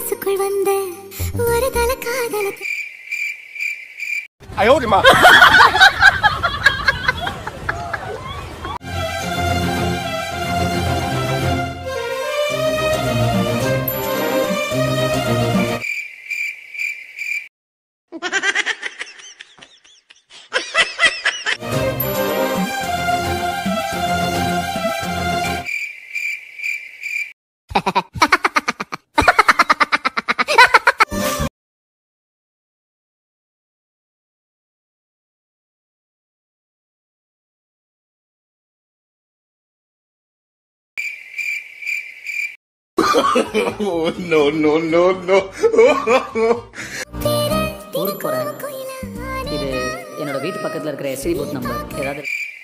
மனசுக்குள் வந்த ஒரு தல காதலுக்கு 哎呦我的妈！ Oh no no no no! ஊருக்கு போகிறேன் இது என்னோட வீட்டு பக்கத்தில் இருக்கிற எஸ்டி பூத் நம்பர் ஏதாவது